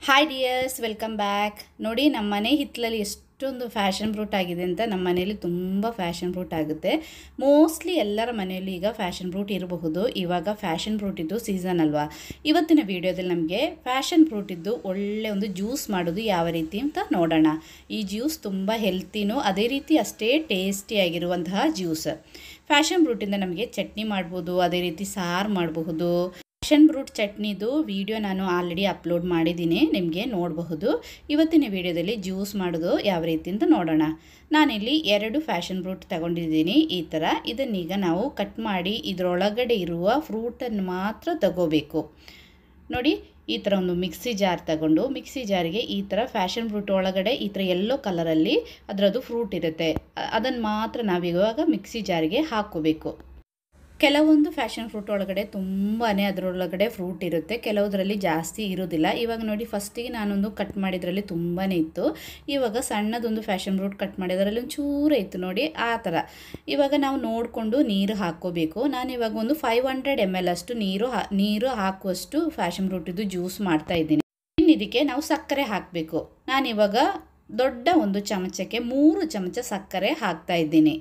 hi dears welcome back ನೋಡಿ ನಮ್ಮ ಮನೆ ಹಿತ್ತಲಲ್ಲಿ ಎಷ್ಟೊಂದು ಫ್ಯಾಷನ್ ಫ್ರೂಟ್ ಆಗಿದೆ ಅಂತ ನಮ್ಮ ಮನೆಯಲ್ಲಿ ತುಂಬ ಫ್ಯಾಷನ್ ಫ್ರೂಟ್ ಆಗುತ್ತೆ ಮೋಸ್ಟ್ಲಿ ಎಲ್ಲರ ಮನೆಯಲ್ಲಿ ಈಗ ಫ್ಯಾಷನ್ ಫ್ರೂಟ್ ಇರಬಹುದು ಇವಾಗ ಫ್ಯಾಷನ್ ಫ್ರೂಟ್ ಇದ್ದು ಸೀಸನ್ ಅಲ್ವಾ ಇವತ್ತಿನ ವಿಡಿಯೋದಲ್ಲಿ ನಮಗೆ ಫ್ಯಾಷನ್ ಫ್ರೂಟ್ ಇದ್ದು ಒಳ್ಳೆ ಒಂದು ಜ್ಯೂಸ್ ಮಾಡೋದು ಯಾವ ರೀತಿ ಅಂತ ನೋಡೋಣ ಈ ಜ್ಯೂಸ್ ತುಂಬ ಹೆಲ್ತಿನೂ ಅದೇ ರೀತಿ ಅಷ್ಟೇ ಟೇಸ್ಟಿಯಾಗಿರುವಂತಹ ಜ್ಯೂಸ್ ಫ್ಯಾಷನ್ ಫ್ರೂಟಿಂದ ನಮಗೆ ಚಟ್ನಿ ಮಾಡ್ಬೋದು ಅದೇ ರೀತಿ ಸಾರು ಮಾಡಬಹುದು ಫ್ಯಾಷನ್ ಫ್ರೂಟ್ ಚಟ್ನಿದು ವಿಡಿಯೋ ನಾನು ಆಲ್ರೆಡಿ ಅಪ್ಲೋಡ್ ಮಾಡಿದ್ದೀನಿ ನಿಮಗೆ ನೋಡಬಹುದು ಇವತ್ತಿನ ವಿಡಿಯೋದಲ್ಲಿ ಜ್ಯೂಸ್ ಮಾಡೋದು ಯಾವ ರೀತಿ ಅಂತ ನೋಡೋಣ ನಾನಿಲ್ಲಿ ಎರಡು ಫ್ಯಾಷನ್ ಫ್ರೂಟ್ ತಗೊಂಡಿದ್ದೀನಿ ಈ ಥರ ಇದನ್ನೀಗ ನಾವು ಕಟ್ ಮಾಡಿ ಇದರೊಳಗಡೆ ಇರುವ ಫ್ರೂಟನ್ನು ಮಾತ್ರ ತಗೋಬೇಕು ನೋಡಿ ಈ ಥರ ಒಂದು ಮಿಕ್ಸಿ ಜಾರ್ ತಗೊಂಡು ಮಿಕ್ಸಿ ಜಾರಿಗೆ ಈ ಥರ ಫ್ಯಾಷನ್ ಫ್ರೂಟ್ ಒಳಗಡೆ ಈ ಥರ ಯೆಲ್ಲೋ ಕಲರಲ್ಲಿ ಅದರದ್ದು ಫ್ರೂಟ್ ಇರುತ್ತೆ ಅದನ್ನು ಮಾತ್ರ ನಾವಿವಾಗ ಮಿಕ್ಸಿ ಜಾರಿಗೆ ಹಾಕ್ಕೋಬೇಕು ಕೆಲವೊಂದು ಫ್ಯಾಷನ್ ಫ್ರೂಟ್ ಒಳಗಡೆ ತುಂಬಾ ಅದರೊಳಗಡೆ ಫ್ರೂಟ್ ಇರುತ್ತೆ ಕೆಲವುದರಲ್ಲಿ ಜಾಸ್ತಿ ಇರೋದಿಲ್ಲ ಇವಾಗ ನೋಡಿ ಫಸ್ಟಿಗೆ ನಾನೊಂದು ಕಟ್ ಮಾಡಿದ್ರಲ್ಲಿ ತುಂಬಾ ಇತ್ತು ಇವಾಗ ಸಣ್ಣದೊಂದು ಫ್ಯಾಷನ್ ಫ್ರೂಟ್ ಕಟ್ ಮಾಡಿ ಅದರಲ್ಲಿ ಒಂದು ಚೂರು ಇತ್ತು ನೋಡಿ ಆ ಥರ ಇವಾಗ ನಾವು ನೋಡಿಕೊಂಡು ನೀರು ಹಾಕ್ಕೋಬೇಕು ನಾನು ಇವಾಗ ಒಂದು ಫೈವ್ ಹಂಡ್ರೆಡ್ ಎಮ್ ಎಲ್ ಅಷ್ಟು ನೀರು ಹಾ ನೀರು ಹಾಕುವಷ್ಟು ಫ್ಯಾಷನ್ ಫ್ರೂಟಿದ್ದು ಜ್ಯೂಸ್ ಮಾಡ್ತಾ ಇದ್ದೀನಿ ಇನ್ನು ಇದಕ್ಕೆ ನಾವು ಸಕ್ಕರೆ ಹಾಕಬೇಕು ನಾನಿವಾಗ ದೊಡ್ಡ ಒಂದು ಚಮಚಕ್ಕೆ ಮೂರು ಚಮಚ ಸಕ್ಕರೆ ಹಾಕ್ತಾ ಇದ್ದೀನಿ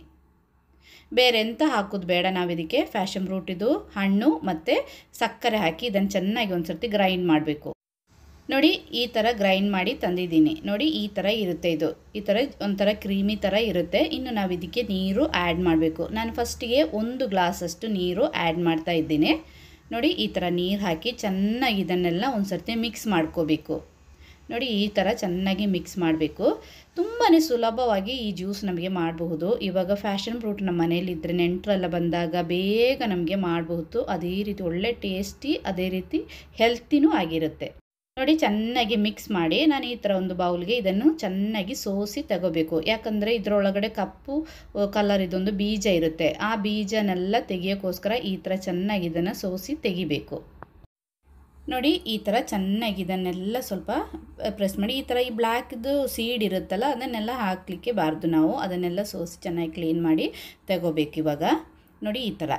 ಬೇರೆ ಎಂತ ಹಾಕೋದು ಬೇಡ ನಾವು ಇದಕ್ಕೆ ಫ್ಯಾಷನ್ ಫ್ರೂಟಿದು ಹಣ್ಣು ಮತ್ತು ಸಕ್ಕರೆ ಹಾಕಿ ಇದನ್ನು ಚೆನ್ನಾಗಿ ಒಂದು ಸರ್ತಿ ಗ್ರೈಂಡ್ ಮಾಡಬೇಕು ನೋಡಿ ಈ ಥರ ಗ್ರೈಂಡ್ ಮಾಡಿ ತಂದಿದ್ದೀನಿ ನೋಡಿ ಈ ಥರ ಇರುತ್ತೆ ಇದು ಈ ಥರ ಒಂಥರ ಕ್ರೀಮಿ ಥರ ಇರುತ್ತೆ ಇನ್ನು ನಾವು ಇದಕ್ಕೆ ನೀರು ಆ್ಯಡ್ ಮಾಡಬೇಕು ನಾನು ಫಸ್ಟಿಗೆ ಒಂದು ಗ್ಲಾಸಷ್ಟು ನೀರು ಆ್ಯಡ್ ಮಾಡ್ತಾ ಇದ್ದೀನಿ ನೋಡಿ ಈ ಥರ ನೀರು ಹಾಕಿ ಚೆನ್ನಾಗಿ ಇದನ್ನೆಲ್ಲ ಒಂದು ಸರ್ತಿ ಮಿಕ್ಸ್ ಮಾಡ್ಕೋಬೇಕು ನೋಡಿ ಈ ಥರ ಚೆನ್ನಾಗಿ ಮಿಕ್ಸ್ ಮಾಡಬೇಕು ತುಂಬಾ ಸುಲಭವಾಗಿ ಈ ಜ್ಯೂಸ್ ನಮಗೆ ಮಾಡಬಹುದು ಇವಾಗ ಫ್ಯಾಷನ್ ಫ್ರೂಟ್ ನಮ್ಮ ಮನೇಲಿ ಇದ್ದರೆ ನೆಂಟರೆಲ್ಲ ಬಂದಾಗ ಬೇಗ ನಮಗೆ ಮಾಡಬಹುದು ಅದೇ ರೀತಿ ಒಳ್ಳೆ ಟೇಸ್ಟಿ ಅದೇ ರೀತಿ ಹೆಲ್ತಿನೂ ಆಗಿರುತ್ತೆ ನೋಡಿ ಚೆನ್ನಾಗಿ ಮಿಕ್ಸ್ ಮಾಡಿ ನಾನು ಈ ಥರ ಒಂದು ಬೌಲ್ಗೆ ಇದನ್ನು ಚೆನ್ನಾಗಿ ಸೋಸಿ ತಗೋಬೇಕು ಯಾಕಂದರೆ ಇದರೊಳಗಡೆ ಕಪ್ಪು ಕಲರ್ ಇದೊಂದು ಬೀಜ ಇರುತ್ತೆ ಆ ಬೀಜನೆಲ್ಲ ತೆಗಿಯೋಕ್ಕೋಸ್ಕರ ಈ ಥರ ಚೆನ್ನಾಗಿ ಇದನ್ನು ಸೋಸಿ ತೆಗಿಬೇಕು ನೋಡಿ ಈ ಥರ ಚೆನ್ನಾಗಿ ಇದನ್ನೆಲ್ಲ ಸ್ವಲ್ಪ ಪ್ರೆಸ್ ಮಾಡಿ ಈ ಥರ ಈ ಬ್ಲ್ಯಾಕ್ದು ಸೀಡ್ ಇರುತ್ತಲ್ಲ ಅದನ್ನೆಲ್ಲ ಹಾಕಲಿಕ್ಕೆ ಬಾರ್ದು ನಾವು ಅದನ್ನೆಲ್ಲ ಸೋಸಿ ಚೆನ್ನಾಗಿ ಕ್ಲೀನ್ ಮಾಡಿ ತಗೋಬೇಕು ಇವಾಗ ನೋಡಿ ಈ ಥರ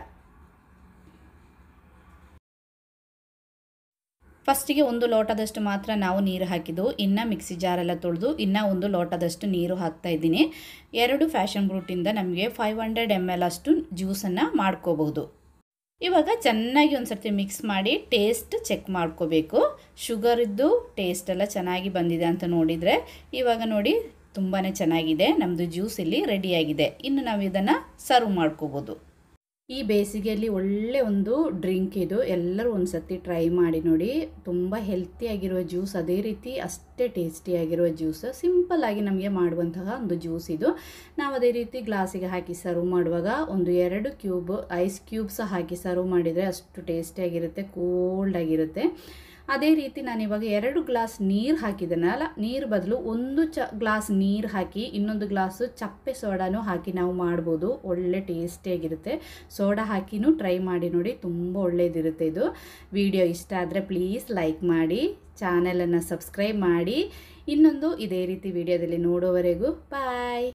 ಫಸ್ಟಿಗೆ ಒಂದು ಲೋಟದಷ್ಟು ಮಾತ್ರ ನಾವು ನೀರು ಹಾಕಿದ್ದು ಇನ್ನು ಮಿಕ್ಸಿ ಜಾರೆಲ್ಲ ತೊಳೆದು ಇನ್ನೂ ಒಂದು ಲೋಟದಷ್ಟು ನೀರು ಹಾಕ್ತಾ ಇದ್ದೀನಿ ಎರಡು ಫ್ಯಾಷನ್ ಫ್ರೂಟಿಂದ ನಮಗೆ ಫೈವ್ ಹಂಡ್ರೆಡ್ ಎಮ್ ಎಲ್ ಅಷ್ಟು ಜ್ಯೂಸನ್ನು ಮಾಡ್ಕೋಬಹುದು ಇವಾಗ ಚೆನ್ನಾಗಿ ಒಂದು ಸರ್ತಿ ಮಿಕ್ಸ್ ಮಾಡಿ ಟೇಸ್ಟ್ ಚೆಕ್ ಮಾಡ್ಕೋಬೇಕು ಶುಗರಿದ್ದು ಟೇಸ್ಟ್ ಎಲ್ಲ ಚೆನ್ನಾಗಿ ಬಂದಿದೆ ಅಂತ ನೋಡಿದರೆ ಇವಾಗ ನೋಡಿ ತುಂಬಾ ಚೆನ್ನಾಗಿದೆ ನಮ್ಮದು ಜ್ಯೂಸ್ ಇಲ್ಲಿ ರೆಡಿಯಾಗಿದೆ ಇನ್ನು ನಾವು ಇದನ್ನು ಸರ್ವ್ ಮಾಡ್ಕೋಬೋದು ಈ ಬೇಸಿಗೆಯಲ್ಲಿ ಒಳ್ಳೆ ಒಂದು ಡ್ರಿಂಕ್ ಇದು ಎಲ್ಲರೂ ಒಂದು ಸರ್ತಿ ಟ್ರೈ ಮಾಡಿ ನೋಡಿ ತುಂಬ ಹೆಲ್ತಿಯಾಗಿರುವ ಜ್ಯೂಸ್ ಅದೇ ರೀತಿ ಅಷ್ಟೇ ಟೇಸ್ಟಿಯಾಗಿರುವ ಜ್ಯೂಸ್ ಸಿಂಪಲ್ಲಾಗಿ ನಮಗೆ ಮಾಡುವಂತಹ ಒಂದು ಜ್ಯೂಸ್ ಇದು ನಾವು ಅದೇ ರೀತಿ ಗ್ಲಾಸಿಗೆ ಹಾಕಿ ಸರ್ವ್ ಮಾಡುವಾಗ ಒಂದು ಎರಡು ಕ್ಯೂಬ್ ಐಸ್ ಕ್ಯೂಬ್ಸ್ ಹಾಕಿ ಸರ್ವ್ ಮಾಡಿದರೆ ಅಷ್ಟು ಟೇಸ್ಟಿಯಾಗಿರುತ್ತೆ ಕೋಲ್ಡ್ ಆಗಿರುತ್ತೆ ಅದೇ ರೀತಿ ನಾನು ಇವಾಗ ಎರಡು ಗ್ಲಾಸ್ ನೀರು ಹಾಕಿದ್ದೇನಲ್ಲ ನೀರು ಬದಲು ಒಂದು ಚ ಗ್ಲಾಸ್ ನೀರು ಹಾಕಿ ಇನ್ನೊಂದು ಗ್ಲಾಸು ಚಪ್ಪೆ ಸೋಡಾನು ಹಾಕಿ ನಾವು ಮಾಡ್ಬೋದು ಒಳ್ಳೆ ಟೇಸ್ಟಿಯಾಗಿರುತ್ತೆ ಸೋಡಾ ಹಾಕಿನೂ ಟ್ರೈ ಮಾಡಿ ನೋಡಿ ತುಂಬ ಒಳ್ಳೇದಿರುತ್ತೆ ಇದು ವಿಡಿಯೋ ಇಷ್ಟ ಆದರೆ ಪ್ಲೀಸ್ ಲೈಕ್ ಮಾಡಿ ಚಾನಲನ್ನು ಸಬ್ಸ್ಕ್ರೈಬ್ ಮಾಡಿ ಇನ್ನೊಂದು ಇದೇ ರೀತಿ ವಿಡಿಯೋದಲ್ಲಿ ನೋಡೋವರೆಗೂ ಬಾಯ್